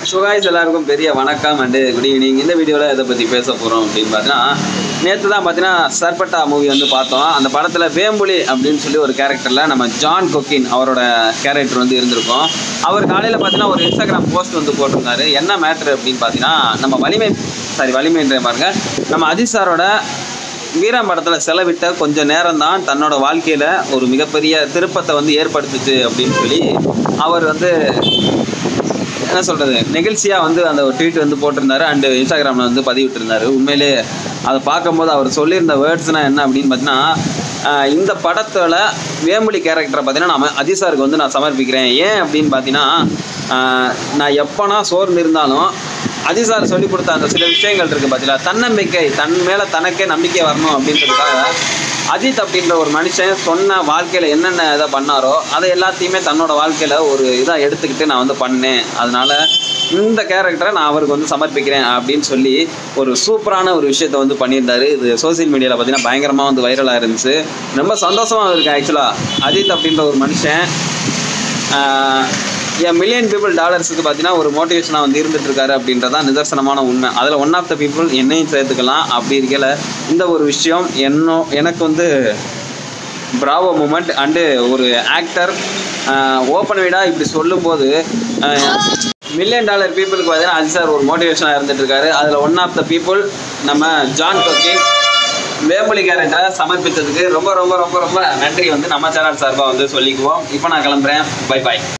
சுகாய்ஸ் எல்லாருக்கும் பெரிய வணக்கம் அண்டு குட் ஈவினிங் இந்த வீடியோவில் எதை பற்றி பேச போகிறோம் அப்படின்னு பார்த்தீங்கன்னா நேற்று தான் பார்த்தீங்கன்னா சர்பட்டா மூவி வந்து பார்த்தோம் அந்த படத்தில் வேம்புலி அப்படின்னு சொல்லி ஒரு கேரக்டரில் நம்ம ஜான் கொக்கின் அவரோட கேரக்டர் வந்து இருந்திருக்கும் அவர் காலையில் பார்த்தீங்கன்னா ஒரு இன்ஸ்டாகிராம் போஸ்ட் வந்து போட்டிருந்தாரு என்ன மேட்ரு அப்படின்னு பார்த்தீங்கன்னா நம்ம வலிமை சாரி வலிமைன்ற பாருங்க நம்ம அஜித் சாரோட வீரம் படத்தில் செலவிட்ட கொஞ்ச நேரம் தான் தன்னோட வாழ்க்கையில் ஒரு மிகப்பெரிய திருப்பத்தை வந்து ஏற்படுத்துச்சு அப்படின்னு சொல்லி அவர் வந்து என்ன சொல்கிறது நெகிழ்ச்சியாக வந்து அந்த ஒரு ட்வீட் வந்து போட்டிருந்தாரு அண்டு இன்ஸ்டாகிராமில் வந்து பதிவிட்டிருந்தாரு உண்மையிலே அதை பார்க்கும்போது அவர் சொல்லியிருந்த வேர்ட்ஸ்னால் என்ன அப்படின்னு பார்த்தீங்கன்னா ஆஹ் இந்த படத்தில் வேம்புலி கேரக்டரை பார்த்தீங்கன்னா நான் அஜித் சாருக்கு வந்து நான் சமர்ப்பிக்கிறேன் ஏன் அப்படின்னு பார்த்தீங்கன்னா ஆஹ் நான் எப்போனா சோர்ந்து இருந்தாலும் அஜித் சார் சொல்லி கொடுத்த அந்த சில விஷயங்கள் இருக்குது பார்த்தீங்களா தன்னம்பிக்கை தன் மேலே தனக்கே நம்பிக்கை வரணும் அப்படின்றதுக்காக அஜித் அப்படின்ற ஒரு மனுஷன் சொன்ன வாழ்க்கையில் என்னென்ன இதை பண்ணாரோ அதை எல்லாத்தையுமே தன்னோட வாழ்க்கையில் ஒரு இதாக எடுத்துக்கிட்டு நான் வந்து பண்ணேன் அதனால இந்த கேரக்டரை நான் அவருக்கு வந்து சமர்ப்பிக்கிறேன் அப்படின்னு சொல்லி ஒரு சூப்பரான ஒரு விஷயத்தை வந்து பண்ணியிருந்தாரு இது சோசியல் மீடியாவில் பார்த்தீங்கன்னா பயங்கரமாக வந்து வைரலாக இருந்துச்சு ரொம்ப சந்தோஷமாக இருக்கு ஆக்சுவலாக அஜித் அப்படின்ற ஒரு மனுஷன் என் மில்லியன் பீப்புள் டாலர்ஸுக்கு பார்த்தீங்கன்னா ஒரு மோட்டிவேஷனாக வந்து இருந்துட்டு இருக்காரு அப்படின்றதான் நிதர்சனமான உண்மை அதில் ஒன் ஆஃப் த பீப்புள் என்னையும் சேர்த்துக்கலாம் அப்படி இருக்கல இந்த ஒரு விஷயம் என்னோ எனக்கு வந்து பிராவோ மூமெண்ட் அண்டு ஒரு ஆக்டர் ஓப்பன் வீடாக இப்படி சொல்லும்போது மில்லியன் டாலர் பீப்புளுக்கு பார்த்தீங்கன்னா அஜித் சார் ஒரு மோட்டிவேஷனாக இருந்துட்டு இருக்காரு அதில் ஒன் ஆஃப் த பீப்புள் நம்ம ஜான் கொக்கின் வேம்புலி கேரக்டரை சமர்ப்பித்ததுக்கு ரொம்ப ரொம்ப ரொம்ப ரொம்ப நன்றி வந்து நம்ம சேனல் சார்பாக வந்து சொல்லிக்குவோம் இப்போ நான் கிளம்புறேன் பை பாய்